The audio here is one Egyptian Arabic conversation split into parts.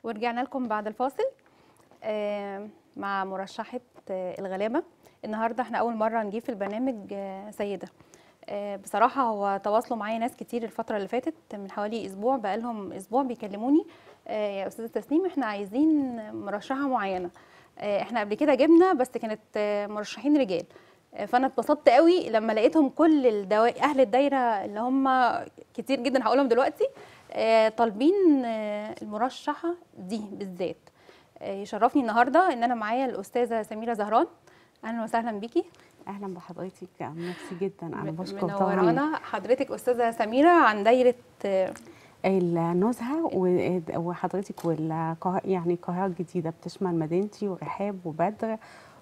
ورجعنا لكم بعد الفاصل آه، مع مرشحة آه، الغلابة النهاردة احنا أول مرة نجيب في البرنامج آه، سيدة آه، بصراحة هو تواصلوا معايا ناس كتير الفترة اللي فاتت من حوالي أسبوع بقالهم أسبوع بيكلموني آه، يا أستاذة تسنيم احنا عايزين مرشحة معينة آه، احنا قبل كده جبنا بس كانت آه، مرشحين رجال آه، فانا اتبسطت قوي لما لقيتهم كل الدوا... اهل الدايره اللي هم كتير جدا هقولهم دلوقتي آه، طالبين آه، المرشحه دي بالذات آه، يشرفني النهارده ان انا معايا الاستاذه سميره زهران اهلا وسهلا بيكي اهلا بحضرتك ميرسي جدا انا بشكر طبعا منورانا حضرتك استاذه سميره عن دايره آه، النزهه و- وحضرتك والقاهره يعني القاهره الجديده بتشمل مدينتي ورحاب وبدر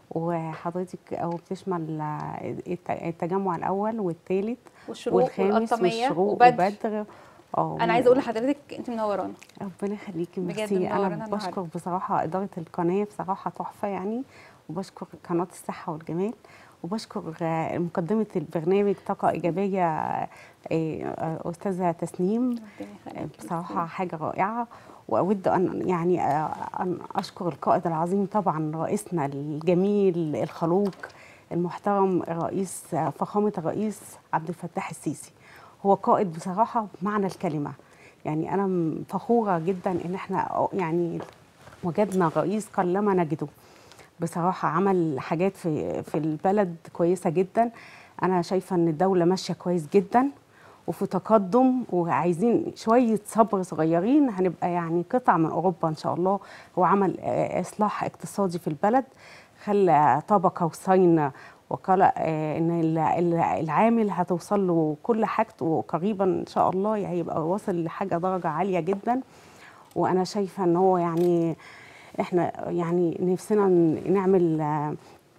وحضرتك او بتشمل الت- التجمع الاول والثالث والشروق والخامس والقطاميه والشروق وبدر وبدر اه انا عايزه اقول لحضرتك انت منورانا ربنا يخليكي بجد ميرسي منورانا انا النهاردة. بشكر بصراحه اداره القناه بصراحه تحفه يعني وبشكر قناه الصحه والجمال وبشكر آه، مقدمه البرنامج طاقه ايجابيه آه، آه، استاذه تسنيم ربنا يخليكي. بصراحة حاجة رائعة وأود أن يعني آه، أن أشكر القائد العظيم طبعا رئيسنا الجميل الخلوق المحترم الرئيس آه، فخامة الرئيس عبد الفتاح السيسي هو قائد بصراحة بمعنى الكلمة يعني أنا م- فخورة جدا إن إحنا يعني وجدنا رئيس قلما نجده بصراحة عمل حاجات في في البلد كويسة جدا أنا شايفة إن الدولة ماشية كويس جدا وفي تقدم وعايزين شوية صبر صغيرين هنبقى يعني قطع من أوروبا إن شاء الله هو عمل آه، إصلاح اقتصادي في البلد خلى طبقة وصين وقال آه، إن ال- ال- العامل هتوصل له كل حاجته قريبا إن شاء الله هيبقى واصل لحاجة درجة عالية جدا وأنا شايفة إن هو يعني إحنا يعني نفسنا ن- نعمل آه،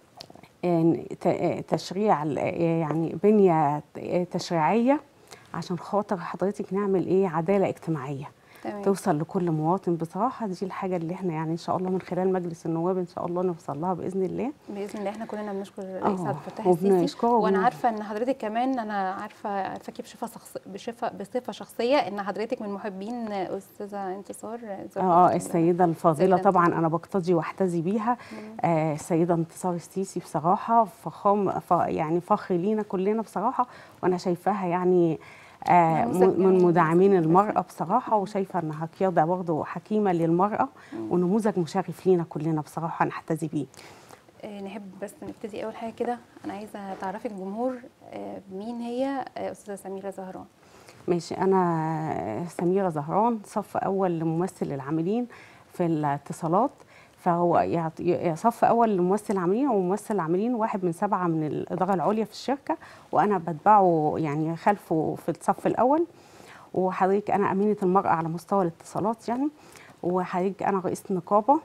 آه، ت- تشريع ال- يعني بنية تشريعية عشان خاطر حضرتك نعمل ايه عدالة اجتماعية تمام توصل لكل مواطن بصراحة دي الحاجة اللي احنا يعني ان شاء الله من خلال مجلس النواب ان شاء الله نوصل لها بإذن الله باذن الله احنا كلنا بنشكر الرئيس آه، عبد الفتاح السيسي وبنشكره وانا وبن- عارفه ان حضرتك كمان انا عارفه عارفاكي بصفه شخص بصفه بصفه شخصيه ان حضرتك من محبين استاذه انتصار اه السيدة الفاضلة السيدة طبعا انا بقتدي واحتذي بيها آه السيدة انتصار السيسي بصراحة فخام ف يعني فخر لينا كلنا بصراحة وانا شايفاها يعني آه نموذج م- من جميل. مدعمين المرأة بصراحة وشايفة انها قيادة برضه حكيمة للمرأة ونموذج مشرف لينا كلنا بصراحة نحتذي بيه آه، نحب بس نبتدي اول حاجه كده انا عايزه تعرفي الجمهور آه، مين هي آه، استاذه سميره زهران ماشي انا سميره زهران صف اول لممثل العاملين في الاتصالات فهو يعط- صف اول لممثل العاملين وممثل العاملين واحد من سبعه من الاداره العليا في الشركه وانا بتبعه يعني خلفه في الصف الاول وحضرتك انا امينه المراه على مستوى الاتصالات يعني وحضرتك انا رئيسه نقابه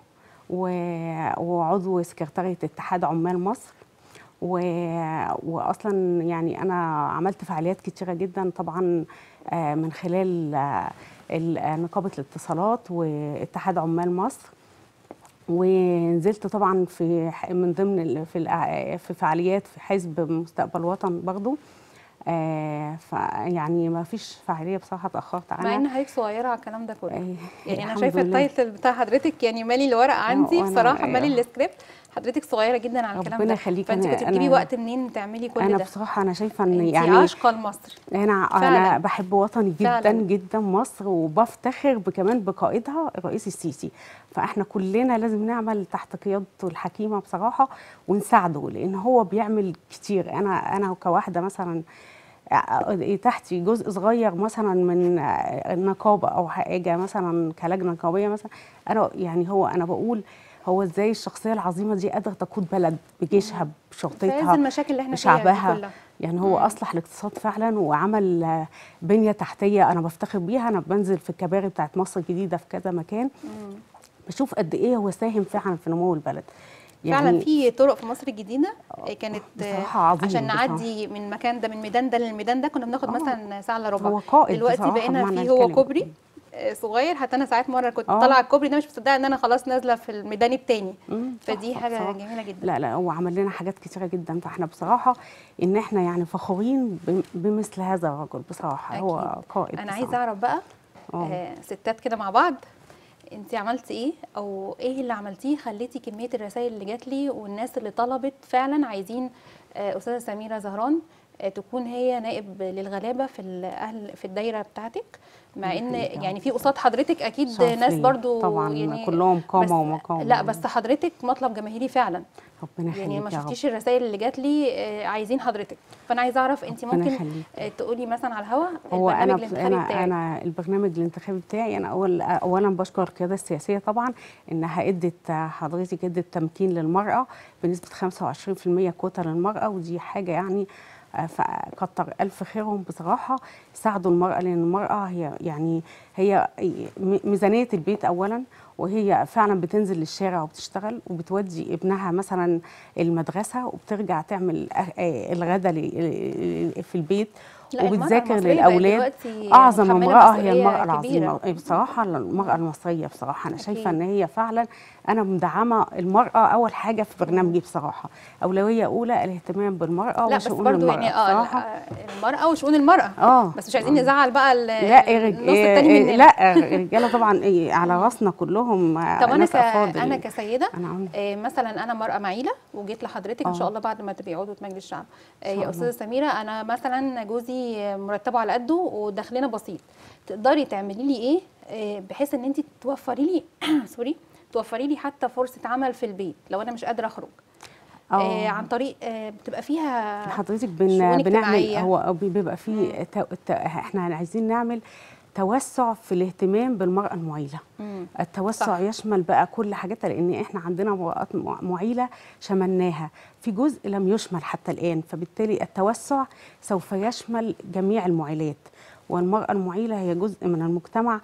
و- وعضو سكرتاريه اتحاد عمال مصر و... واصلا يعني انا عملت فعاليات كتيره جدا طبعا آه، من خلال آه، ال- آه، نقابه الاتصالات واتحاد عمال مصر ونزلت طبعا في ح- من ضمن ال- في الأع- في فعاليات في حزب مستقبل وطن برضو آه فيعني ما فيش فعاليه بصراحه اتاخرت عنها مع ان حضرتك صغيره على الكلام ده كله آه، يعني انا الحمد شايفه لله. التايتل بتاع حضرتك يعني مالي الورق عندي وأنا- بصراحه مالي أيوة. السكريبت حضرتك صغيره جدا على الكلام ربنا ده يخليك، فانت أنا- كنت بتجيبي أنا- وقت منين تعملي كل انا ده بصراحه انا شايفه ان انت يعني عاشقه لمصر انا فعلاً. انا بحب وطني جدا فعلاً. جدا مصر وبفتخر كمان بقائدها الرئيس السيسي فاحنا كلنا لازم نعمل تحت قيادته الحكيمه بصراحه ونساعده لان هو بيعمل كتير انا انا كواحده مثلا تحتي جزء صغير مثلا من النقابه او حاجه مثلا كلجنه نقابيه مثلا انا يعني هو انا بقول هو ازاي الشخصيه العظيمه دي قادره تقود بلد بجيشها في عز بشرطتها المشاكل اللي احنا فيها دي بشعبها كلها يعني هو اصلح الاقتصاد فعلا وعمل آه، بنيه تحتيه انا بفتخر بيها انا بنزل في الكباري بتاعت مصر الجديده في كذا مكان بشوف قد ايه هو ساهم فعلا في نمو البلد فعلا في طرق في مصر الجديده كانت بصراحة عظيم عشان بصراحة. نعدي من مكان ده من ميدان ده للميدان ده كنا بناخد آه. مثلا ساعه الا ربع هو قائد دلوقتي بصراحة بقينا بمعنى في هو الكلمة. كوبري آه، صغير حتى انا ساعات مره كنت آه. طالعه الكوبري ده مش مصدقه ان انا خلاص نازله في الميدان التاني مم، فدي صح، حاجه بصراحة. جميله جدا لا لا هو عمل لنا حاجات كتيره جدا فاحنا بصراحه ان احنا يعني فخورين بم- بمثل هذا الرجل بصراحه هو أكيد. قائد انا بصراحة. عايزه اعرف بقى آه. آه ستات كده مع بعض انت عملتي ايه او ايه اللي عملتيه خليتي كميه الرسائل اللي جات لي والناس اللي طلبت فعلا عايزين آه، استاذه سميره زهران آه، تكون هي نائب للغلابه في الاهل في الدايره بتاعتك مع ان أكيد، آه. يعني في قصاد حضرتك اكيد شرف ناس ليا. برضو طبعا يعني كلهم بس قامه ومقام لا بس حضرتك مطلب جماهيري فعلا ربنا يخليك يعني ما يا رب. شفتيش الرسائل اللي جات لي آه، عايزين حضرتك فانا عايزه اعرف انت ربنا ممكن يخليك. آه، تقولي مثلا على الهوا هو انا البرنامج الانتخابي انا بتاعك انا البرنامج الانتخابي بتاعي انا اول اولا بشكر القياده السياسيه طبعا انها ادت حضرتك ادت تمكين للمراه بنسبه 25% كوتا للمراه ودي حاجه يعني آه، فكتر الف خيرهم بصراحه ساعدوا المراه لان المراه هي يعني هي م- ميزانيه البيت اولا وهي فعلا بتنزل للشارع وبتشتغل وبتودي ابنها مثلا المدرسه وبترجع تعمل أه- آه، الغدا ل- في البيت لا، المرأة وبتذاكر المصرية بقت للاولاد دلوقتي اعظم متحملة امراه هي مسؤولية المراه كبيرة. العظيمه إيه بصراحه المراه المصريه بصراحه انا شايفه أكيد. ان هي فعلا انا مدعمه المراه اول حاجه في برنامجي بصراحه اولويه اولى الاهتمام بالمراه لا بس وشؤون برضو المراه يعني اه بصراحه ال- المرأة وشؤون المرأة اه بس مش عايزين نزعل بقى ال- لا إيه رج... النص التاني إيه مننا لا الرجاله طبعا إيه على راسنا كلهم آه، طب انا ناس ك... أفاضل. انا كسيده انا عم... آه، مثلا انا مرأة معيلة وجيت لحضرتك ان آه. شاء الله بعد ما تبقي عضوة مجلس الشعب آه، إن شاء يا استاذه سميره انا مثلا جوزي مرتبه على قده ودخلنا بسيط تقدري تعملي لي ايه آه، بحيث ان انت توفري لي سوري توفري لي حتى فرصه عمل في البيت لو انا مش قادره اخرج آه، اه عن طريق آه، بتبقى فيها حضرتك شؤون بن... بنعمل اجتماعية. هو بي- بيبقى فيه ت... ت... احنا عايزين نعمل توسع في الاهتمام بالمراه المعيله مم. التوسع صح. صح. يشمل بقى كل حاجاتها لان احنا عندنا امرأات مع- معيله شملناها في جزء لم يشمل حتى الان فبالتالي التوسع سوف يشمل جميع المعيلات والمراه المعيله هي جزء من المجتمع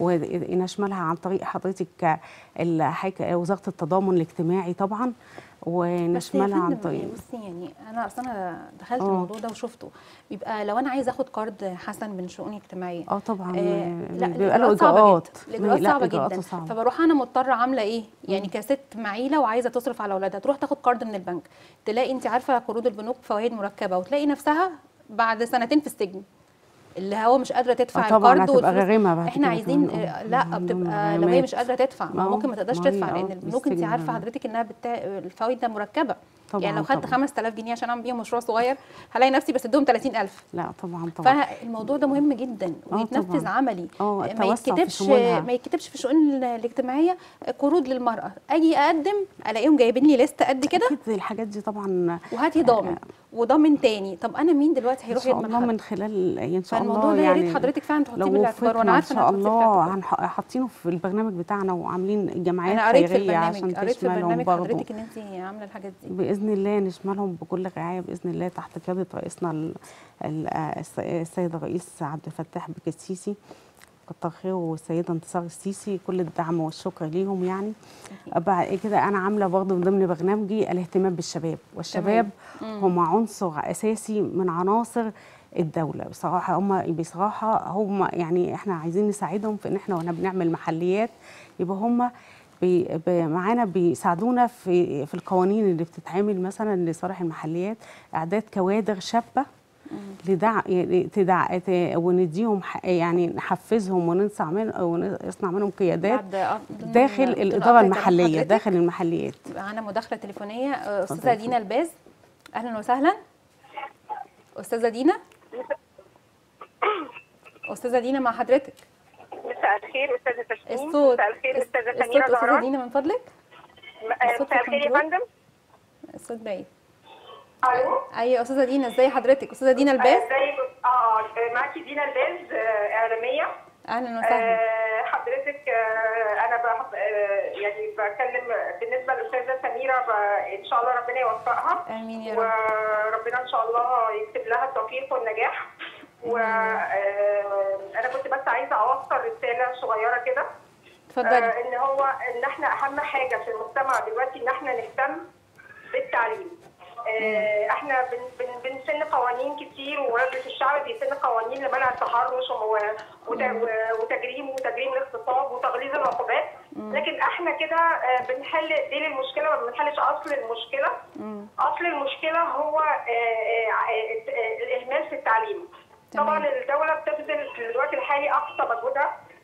ونشملها عن طريق حضرتك الحك- وزاره التضامن الاجتماعي طبعا بس يا ونشملها عن فندم، طريق بصي يعني انا اصلا انا دخلت آه. الموضوع ده وشفته بيبقى لو انا عايزه اخد كارد حسن من شؤون اجتماعيه اه طبعا آه، لا بيبقى له الاجراءات صعبه اجراءات جدا الاجراءات لا، صعبه إجراءاته جدا صعبة. فبروح انا مضطره عامله ايه يعني كست معيله وعايزه تصرف على اولادها تروح تاخد كارد من البنك تلاقي انت عارفه قروض البنوك فوائد مركبه وتلاقي نفسها بعد سنتين في السجن اللي هو مش قادره تدفع آه طبعاً الكارد هتبقى والفلوس. غريمة بعد احنا كده عايزين كمان. آه، آه، لا عندهم بتبقى لو هي غرامات. مش قادره تدفع ما آه، ممكن ما تقدرش ما هي تدفع آه، لان البنوك انت بالسجن عارفه غرامات. حضرتك انها بتا... الفوائد ده مركبه طبعاً، يعني لو خدت طبعاً. 5000 جنيه عشان اعمل بيهم مشروع صغير هلاقي نفسي بسدهم 30000 لا طبعا طبعا فالموضوع ده مهم جدا آه ويتنفذ طبعاً. عملي آه، ما التوسع في يتكتبش شمولها. ما يتكتبش في الشؤون الاجتماعيه قروض للمراه اجي اقدم الاقيهم جايبين لي ليست قد كده اكيد الحاجات دي طبعا وهاتي ضامن وضامن تاني طب انا مين دلوقتي ان هيروح شاء يضمن الله حد من خلال ان شاء الله فالموضوع ده يا ريت يعني حضرتك فعلا تحطيه لو بالاعتبار وانا وفقنا ان عارفه شاء إنك هتحطيه الله بالاعتبار. هنح- حاطينه في البرنامج بتاعنا وعاملين جمعيات انا قريت في خيريه عشان البرنامج قريت في تشملهم البرنامج برضه حضرتك ان انت عامله الحاجات دي باذن الله نشملهم بكل رعايه باذن الله تحت قياده رئيسنا ال- ال- الس- السيد الرئيس عبد الفتاح بك السيسي كتر خيره والسيده انتصار السيسي كل الدعم والشكر ليهم يعني بعد كده انا عامله برضه من ضمن برنامجي الاهتمام بالشباب والشباب هم عنصر اساسي من عناصر الدوله بصراحه هم بصراحه هم يعني احنا عايزين نساعدهم في ان احنا وانا بنعمل محليات يبقى هم بي بي- معانا بيساعدونا في في القوانين اللي بتتعمل مثلا لصالح المحليات اعداد كوادر شابه لدع يعني تدع ت- ونديهم ح- يعني نحفزهم وننصع من ونصنع منهم قيادات بعد داخل بدون الاداره قطع كلام المحليه حضرتك، داخل المحليات معانا مداخله تليفونيه آه، استاذه اتفضلي. دينا الباز اهلا وسهلا استاذه دينا استاذه دينا مع حضرتك مساء الخير استاذه تسنيم الصوت مساء الخير الص- استاذه الصوت سميره استاذه زهران دينا من فضلك آه، الصوت مساء الخير يا كنترول. فندم الصوت بعيد الو ايوه استاذه دينا ازي حضرتك استاذه دينا الباز آه، ازيك اه آه، معاكي دينا الباز آه، اعلاميه اهلا وسهلا آه، حضرتك آه، انا بحب آه، يعني بكلم بالنسبه للاستاذه سميره ب- ان شاء الله ربنا يوفقها امين يا رب وربنا ان شاء الله يكتب لها التوفيق والنجاح وانا كنت بس عايزه اوصل رساله صغيره كده اتفضلي آه، ان هو ان احنا اهم حاجه في المجتمع دلوقتي ان احنا نهتم بالتعليم آه، احنا بن بن بنسن قوانين كتير ومجلس الشعب بيسن قوانين لمنع التحرش و- وت- وتجريم وتجريم الاغتصاب وتغليظ العقوبات لكن احنا كده آه، بنحل ديل المشكله ما بنحلش اصل المشكله مم. اصل المشكله هو آه، آه، آه، آه، الاهمال في التعليم تمام. طبعا الدوله بتبذل في الوقت الحالي اقصى مجهودها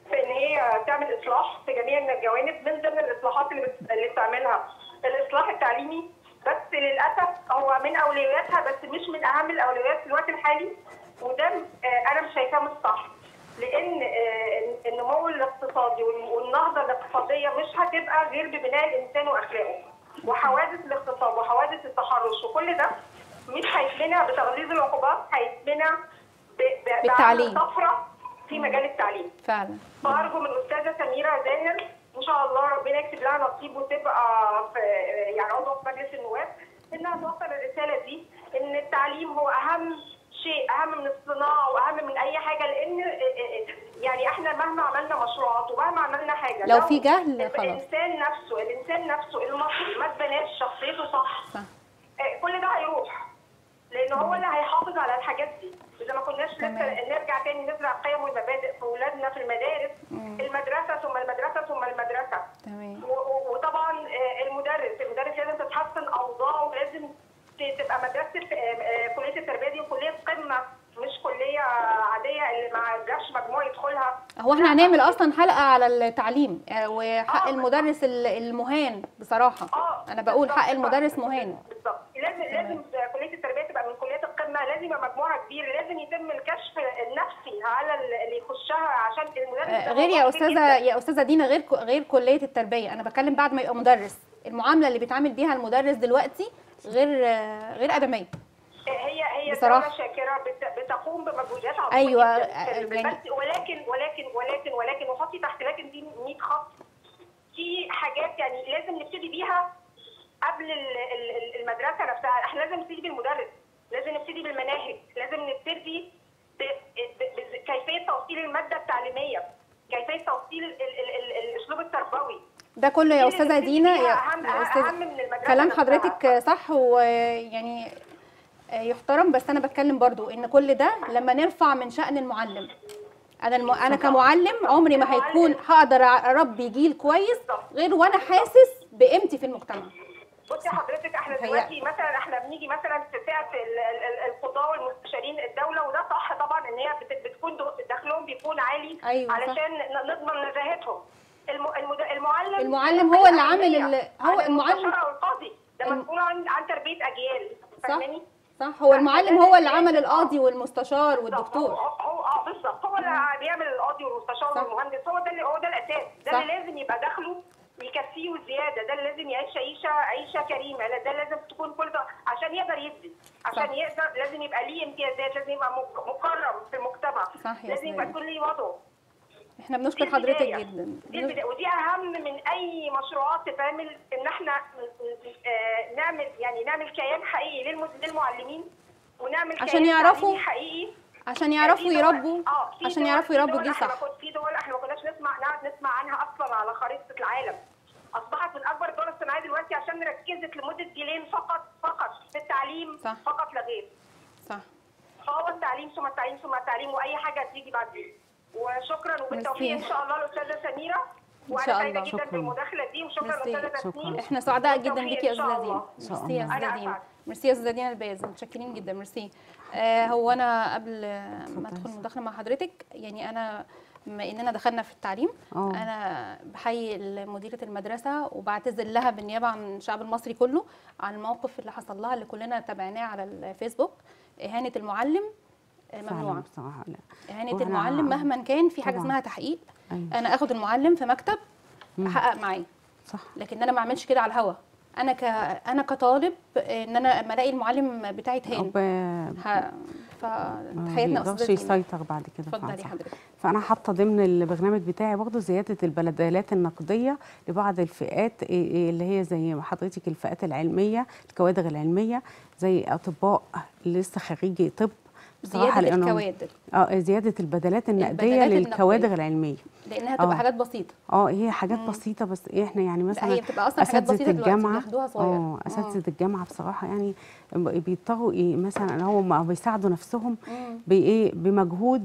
في ان هي تعمل اصلاح في جميع الجوانب من ضمن الاصلاحات اللي بت- اللي بتعملها الاصلاح التعليمي بس للاسف هو من اولوياتها بس مش من اهم الاولويات في الوقت الحالي وده آه، انا مش شايفاه مش صح لان آه، النمو الاقتصادي والم- والنهضه الاقتصاديه مش هتبقى غير ببناء الانسان واخلاقه وحوادث الاغتصاب وحوادث التحرش وكل ده مش هيتمنع بتغليظ العقوبات هيتمنع ب- ب- بالتعليم. بعمل طفره في مجال التعليم فعلا فارجو من الاستاذه سميره زاهر ان شاء الله ربنا يكتب لها نصيب وتبقى في يعني عضو في مجلس النواب انها توصل الرساله دي ان التعليم هو اهم شيء اهم من الصناعه واهم من اي حاجه لان يعني احنا مهما عملنا مشروعات ومهما عملنا حاجه لو في جهل خلاص. الانسان نفسه الانسان نفسه المصري ما اتبناش شخصيته صح صح آه، كل ده هيروح لان هو اللي هيحافظ على الحاجات دي اذا ما كناش لسه تمام. نرجع تاني نزرع قيم والمبادئ في اولادنا في المدارس المدرسه ثم المدرسه ثم المدرسه تمام و- و- وطبعا آه، المدرس المدرس لازم تتحسن اوضاعه ولازم ت- تبقى مدرسه آه، آه، كليه التربيه دي كليه قمه مش كليه عاديه اللي ما جابش مجموع يدخلها هو احنا هنعمل اصلا حلقه على التعليم آه، وحق آه. المدرس ال- المهان بصراحه اه انا بقول بالظبط. حق المدرس مهان بالظبط لازم لازم كليه التربيه تبقى من كليات القمه لازم يبقى مجموعه كبير لازم يتم الكشف النفسي على اللي يخشها عشان المدرس آه، ده غير موضوع يا كبير استاذه جداً. يا استاذه دينا غير ك- غير كليه التربيه انا بتكلم بعد ما يبقى مدرس المعامله اللي بيتعامل بيها المدرس دلوقتي غير آه، غير ادميه هي هي بصراحة. الدولة شاكرة بت- بتقوم بمجهودات عظيمة أيوة، جداً. آه، يعني- بس ولكن ولكن ولكن ولكن وحطي تحت لكن دي 100 خط في حاجات يعني لازم نبتدي بيها قبل ال- ال- ال- المدرسة نفسها احنا لازم نبتدي بالمدرس لازم نبتدي بالمناهج لازم نبتدي ب- ب- بكيفية توصيل المادة التعليمية كيفية توصيل ال- ال- ال- الأسلوب التربوي ده كله يا دي استاذه اللي دينا بتدي يا فيها أهم- يا أهم استاذه من المدرسة كلام نفسها. حضرتك صح ويعني يحترم بس انا بتكلم برضو ان كل ده لما نرفع من شأن المعلم انا الم... انا كمعلم عمري ما هيكون هقدر اربي جيل كويس غير وانا حاسس بقيمتي في المجتمع بصي حضرتك احنا هي- دلوقتي مثلا احنا بنيجي مثلا في فئه ال- ال- ال- القضاه والمستشارين الدوله وده صح طبعا ان هي بت- بتكون دو- دخلهم بيكون عالي أيوة صح. علشان ن- نضمن نزاهتهم الم- المد- المعلم المعلم هو اللي عامل ال- هو عن المعلم- المستشار او القاضي ده الم- مسؤول عن عن تربيه اجيال صح فاهماني؟ صح هو المعلم هو اللي عمل القاضي والمستشار هو والدكتور هو اه بالظبط هو اللي بيعمل القاضي والمستشار صح. والمهندس هو ده اللي هو ده الاساس ده صح. اللي لازم يبقى دخله يكفيه وزياده ده اللي لازم يعيش عيشه عيشه كريمه لا ده لازم تكون كل ده عشان يقدر يدي عشان صح. يقدر لازم يبقى ليه امتيازات لازم يبقى مك- مكرم في المجتمع صح يا لازم يبقى سلام. يكون ليه وضعه احنا دي بنشكر حضرتك البداية. جدا دي البداية ودي اهم من اي مشروعات تتعمل ان احنا آه، نعمل يعني نعمل كيان حقيقي للم- للمعلمين ونعمل عشان كيان يعرفوا تعليمي حقيقي عشان يعرفوا في دول- يربوا اه في عشان دول- يعرفوا في يربوا دول جيل احنا صح ما كن- في دول احنا ما كناش نسمع نقعد نسمع عنها اصلا على خريطه العالم اصبحت من اكبر الدول الصناعيه دلوقتي عشان ركزت لمده جيلين فقط فقط في التعليم صح. فقط لا غير صح فهو التعليم ثم التعليم ثم التعليم واي حاجه هتيجي بعدين وشكرا وبالتوفيق ميرسي. ان شاء الله الاستاذه سميره إن وانا شاء سعيده الله. جدا شكراً. بالمداخله دي وشكرا ميرسي. استاذه شكراً. تسنيم احنا سعداء جدا بالتوفيق بيكي يا إن شاء استاذه الله. دينا إن شاء ميرسي يا الله. استاذه أنا دينا أسعد. ميرسي يا استاذه دينا الباز متشكرين جدا ميرسي آه هو انا قبل ما ادخل اتفضلي. مداخله مع حضرتك يعني انا بما اننا دخلنا في التعليم اه. انا بحيي مديره المدرسه وبعتذر لها بالنيابه عن الشعب المصري كله عن الموقف اللي حصل لها اللي كلنا تابعناه على الفيسبوك اهانه المعلم آه، فعلا ممنوعه بصراحه لا اهانه وأنا- المعلم مهما كان في حاجه طبعاً. اسمها تحقيق ايوه انا اخد المعلم في مكتب مم. احقق معاه صح لكن انا ما اعملش كده على الهوا انا ك انا كطالب ان انا لما الاقي المعلم بتاعي اتهان رب ه... ما فتحياتنا بيقدرش استاذه دينا يسيطر بعد كده اتفضلي فعلا. حضرتك فانا حاطه ضمن البرنامج بتاعي برضه زياده البدلات النقديه لبعض الفئات إيه- إيه اللي هي زي ما حضرتك الفئات العلميه الكوادر العلميه زي اطباء لسه خريجي طب بصراحه زياده لأنهم- الكوادر اه زياده البدلات النقديه البدلات للكوادر النقدية. العلميه لانها تبقى آه. حاجات بسيطه اه هي حاجات مم. بسيطه بس احنا يعني لا مثلا هي بتبقى اصلا حاجات اساتذه بسيطه دلوقتي الجامعه بياخدوها صغير اه اساتذه الجامعه بصراحه يعني بيضطروا ايه مثلا هو ما بيساعدوا نفسهم مم. بايه بمجهود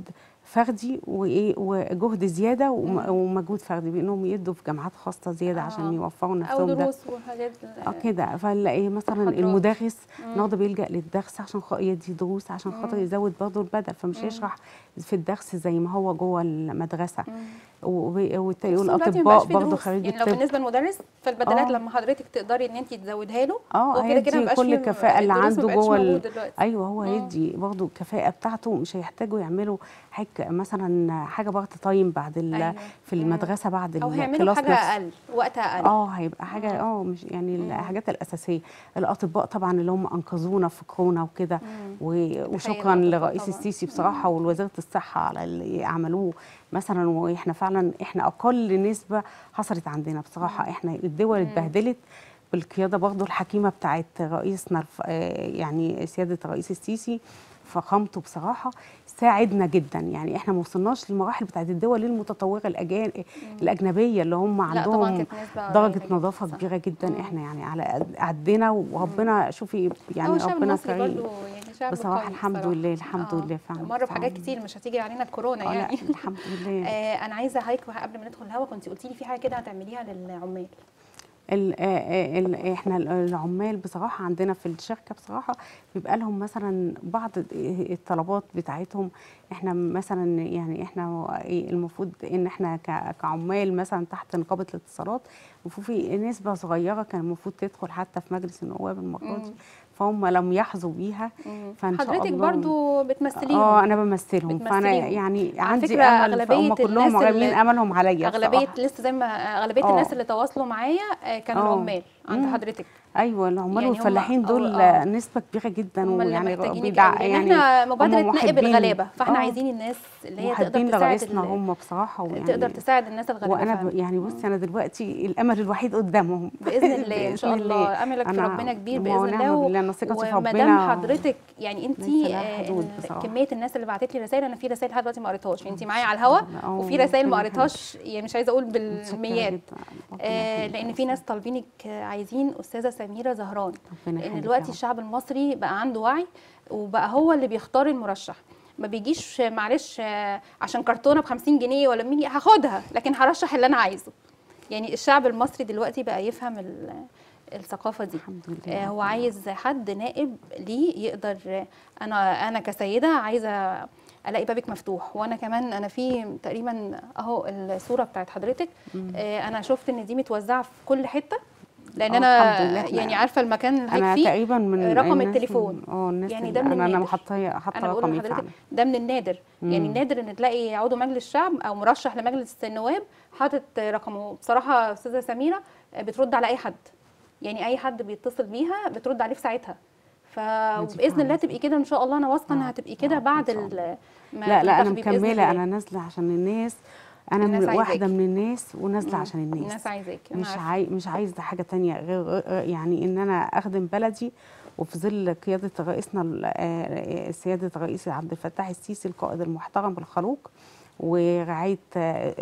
فردي وايه وجهد زياده وم- مم. ومجهود فردي بانهم يدوا في جامعات خاصه زياده آه. عشان يوفروا او نفسهم ده دروس وحاجات اه كده فنلاقي مثلا محاضرات. المدرس مم. النهارده بيلجا للدرس عشان خ- يدي دروس عشان خاطر مم. يزود برضه البدل فمش مم. هيشرح في الدرس زي ما هو جوه المدرسه مم. وب- وت- بس دلوقتي والاطباء مبقاش في برضه دروس. خريج يعني لو الطب بالنسبه للمدرس فالبدلات آه. لما حضرتك تقدري ان انت تزودها له اه هو كده كده هيدي مبقاش كل فيه الكفاءه اللي الدروس عنده مبقتش جوه ال- موجود دلوقتي. ايوه هو مم. هيدي برضه الكفاءه بتاعته مش هيحتاجوا يعملوا حاجه مثلا حاجه بارت تايم بعد ال- أيوة. في مم. المدرسه بعد او هيعملوا الكلاس حاجه نفسه. اقل وقت اقل اه هيبقى حاجه اه مش يعني مم. الحاجات الاساسيه الاطباء طبعا اللي هم انقذونا في كورونا وكده مم. و- وشكرا الأطباء لرئيس طبعاً. السيسي بصراحه ولوزاره الصحه على اللي عملوه مثلا واحنا فعلا احنا اقل نسبه حصلت عندنا بصراحه احنا الدول مم. اتبهدلت بالقياده برضه الحكيمه بتاعت رئيسنا الف- آه، يعني سياده الرئيس السيسي فخامته بصراحه ساعدنا جدا يعني احنا ما وصلناش للمراحل بتاعت الدول المتطوره الأجان... الاجنبيه اللي هم لا طبعا عندهم كانت نسبه درجه قليلة جداً. نظافه صح. كبيره جدا مم. احنا يعني على قد- قدنا وربنا شوفي هو يعني الشعب ربنا المصري كريم برضو يعني شعب بصراحه قوي الحمد بصراحة. لله الحمد آه. لله فعلا مر بحاجات فعلاً. كتير مش هتيجي علينا الكورونا آه، لا يعني الحمد لله آه انا عايزه حضرتك قبل ما ندخل الهوا كنت قلتي لي في حاجه كده هتعمليها للعمال ال آه، ال احنا العمال بصراحه عندنا في الشركه بصراحه بيبقى لهم مثلا بعض الطلبات بتاعتهم احنا مثلا يعني احنا المفروض ان احنا ك- كعمال مثلا تحت نقابه الاتصالات المفروض في نسبه صغيره كان المفروض تدخل حتى في مجلس النواب المره دي مم. فهم لم يحظوا بيها مم. فإن شاء حضرتك الله- برضو بتمثليهم اه انا بمثلهم فانا بتمثليهم. يعني على عندي فكرة امل أغلبية هم كلهم الناس رامين اللي- املهم عليا اغلبيه بصراحة. لسه زي ما اغلبيه آه. الناس اللي تواصلوا معايا آه، كانوا آه. العمال عند مم. حضرتك ايوه العمال يعني هم- والفلاحين أو- دول آه. نسبه كبيره جدا هم اللي ويعني محتاجينك بيدع قوي. لان يعني احنا هم مبادره نائب محبين- الغلابه فاحنا آه. عايزين الناس اللي هي محبين تقدر تساعد لرئيسنا ال- هم بصراحه ويعني تقدر تساعد الناس الغلابه وانا فعلاً. ب... يعني بصي انا دلوقتي الامل الوحيد قدامهم باذن الله ان شاء بإذن الله املك في أنا- ربنا كبير ما باذن هو الله نعم و- بالله، أنا ثقتي في وما دام ربنا حضرتك يعني انت ليس لها حدود بصراحة. كميه الناس اللي بعتت لي رسائل انا في رسائل لحد دلوقتي ما قريتهاش يعني انت معايا على الهوا آه، وفي رسائل ما ربنا قريتهاش يعني مش عايزه اقول متشكرة بالميات جداً. ربنا آه يخليك لان يا في ناس أستاذ. طالبينك آه، عايزين استاذه سميره زهران ربنا لان يخليك دلوقتي يا رب. الشعب المصري بقى عنده وعي وبقى هو اللي بيختار المرشح ما بيجيش آه، معلش آه، عشان كرتونه ب 50 جنيه ولا 100 جنيه هاخدها لكن هرشح اللي انا عايزه يعني الشعب المصري دلوقتي بقى يفهم ال- الثقافه دي الحمد لله آه، هو عايز حد نائب ليه يقدر آه، انا انا كسيده عايزه الاقي بابك مفتوح وانا كمان انا في تقريبا اهو الصوره بتاعت حضرتك آه، انا شفت ان دي متوزعه في كل حته لان آه، انا الحمد لله. إحنا- يعني عارفه المكان اللي انا هيك فيه تقريبا من رقم الناس التليفون. من- اه الناس يعني اللي ده من انا انا النادر. محطيه حاطه انا بقول رقمي لحضرتك فعلا ده من النادر يعني مم. النادر ان تلاقي عضو مجلس شعب او مرشح لمجلس النواب حاطط رقمه بصراحه استاذه سميره بترد على اي حد يعني اي حد بيتصل بيها بترد عليه في ساعتها فباذن الله فعلا. تبقي كده ان شاء الله انا واثقه انها آه، هتبقي كده آه، بعد إن شاء الله. ال- ما لا لا انا تنتخبي بإذن مكمله الله. انا نازله عشان الناس انا الناس من عايزاكي. واحده من الناس ونازله مم. عشان الناس الناس عايزاك أنا مش عارفة. عاي... مش عايزه حاجه تانية غير غير- يعني ان انا اخدم بلدي وفي ظل قياده رئيسنا ال- آه، سياده الرئيس عبد الفتاح السيسي القائد المحترم الخلوق ورعايه آه،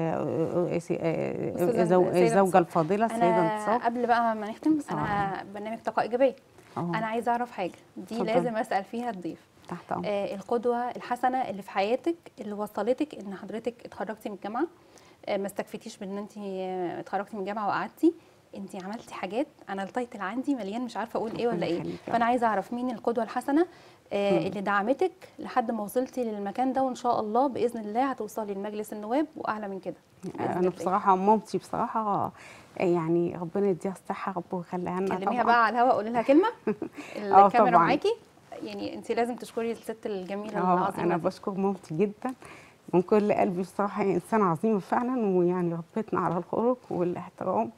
آه، آه، سي- آه، أستاذة زو- السيدة الزوجه انتصار. الفاضله السيده انا انتصار قبل بقى ما نختم انا بصراحة. برنامج طاقه ايجابيه أهو، انا عايزه اعرف حاجه دي اتفضلي. لازم اسال فيها الضيف تحت امر آه، القدوة الحسنة اللي في حياتك اللي وصلتك ان حضرتك اتخرجتي من الجامعة آه، ما استكفيتيش بان انت آه، اتخرجتي من الجامعة وقعدتي انت عملتي حاجات انا التايتل عندي مليان مش عارفه اقول ايه ولا ربنا ايه يخليك يا فانا عايزه اعرف مين القدوه الحسنه آه، مم. اللي دعمتك لحد ما وصلتي للمكان ده وان شاء الله باذن الله هتوصلي لمجلس النواب واعلى من كده بإذن انا الله. بصراحه مامتي بصراحه يعني ربنا يديها الصحه رب ويخليها لنا كلميها طبعا بقى على الهواء قولي لها كلمه آه، الكاميرا طبعاً. معاكي يعني انت لازم تشكري الست الجميله اه العظيمه انا دي. بشكر مامتي جدا من كل قلبي بصراحه هي انسانه عظيمه فعلا ويعني ربتنا على الخلق والاحترام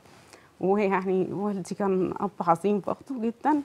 ويعني والدي كان اب عظيم برضه جدا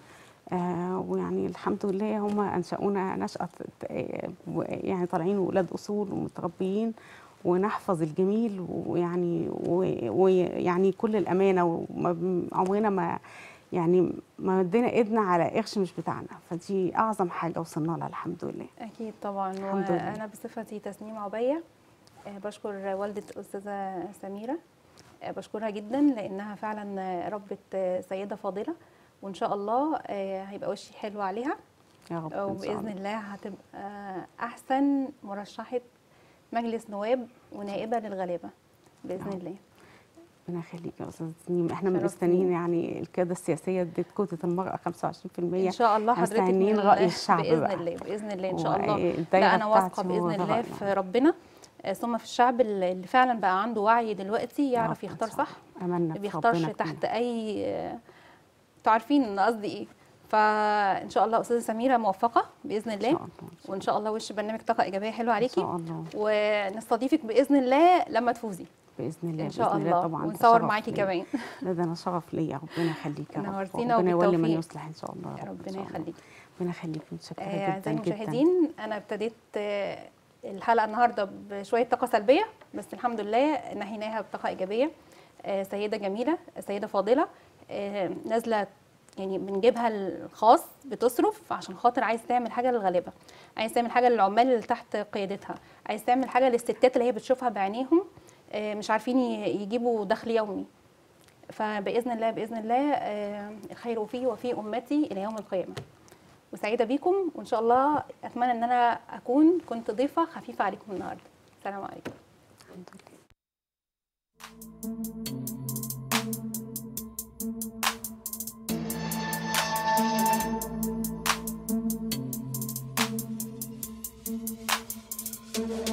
آه ويعني الحمد لله هم انشأونا نشأة آه، و- يعني طالعين ولاد اصول ومتربيين ونحفظ الجميل ويعني و- ويعني كل الامانه وعمرنا ما يعني ما مدينا ايدنا على قرش مش بتاعنا فدي اعظم حاجه وصلنا لها الحمد لله أكيد طبعا الحمد لله. وأنا بصفتي تسنيم عبية آه، بشكر والدة أستاذة سميرة آه، بشكرها جدا لأنها فعلا آه، ربة آه، سيدة فاضلة وإن شاء الله آه، هيبقى وشي حلو عليها يا رب إن شاء وبإذن الله. الله هتبقى أحسن مرشحة مجلس نواب ونائبه للغلابه باذن نعم. الله ربنا يخليك يا استاذ نيم احنا شرفتيني. مستنيين يعني القياده السياسيه ادت كوته المراه 25% ان شاء الله حضرتك مستنيين من- راي الشعب باذن بقى الله باذن الله ان شاء الله والدايرة لا انا واثقه بتاعتي باذن هو ده الله رأيي. في ربنا آه، ثم في الشعب اللي اللي فعلا بقى عنده وعي دلوقتي يا يعرف رب إن يختار شاء صح الله. املنا ما في بيختارش ربنا تحت كلنا. اي انتوا عارفين قصدي ايه فان شاء الله استاذه سميره موفقه باذن ان الله شاء الله وان شاء الله وش برنامج طاقه ايجابيه حلوه ان عليكي شاء الله ونستضيفك باذن الله لما تفوزي باذن الله ان شاء بإذن الله طبعا ده ونصور شرف معاكي ليا. كمان لا ده انا شرف ليا ربنا يخليك يا رب نورتينا ربنا يولي من وبالتوفيق. يصلح ان شاء الله يا رب إن ربنا شاء الله. يخليكي ربنا يخليك متشكره آه، جدا اعزائي جدا المشاهدين انا ابتديت آه، الحلقه النهارده بشويه طاقه سلبيه بس الحمد لله نهيناها بطاقه ايجابيه آه، سيده جميله سيده فاضله آه، نازله يعني بنجيبها الخاص بتصرف عشان خاطر عايز تعمل حاجه للغلابه عايز تعمل حاجه للعمال اللي تحت قيادتها عايز تعمل حاجه للستات اللي هي بتشوفها بعينيهم آه، مش عارفين ي- يجيبوا دخل يومي فباذن الله باذن الله آه، الخير فيه وفي امتي الى يوم القيامه وسعيده بيكم وان شاء الله اتمنى ان انا اكون كنت ضيفه خفيفه عليكم النهارده السلام عليكم الحمد لله Thank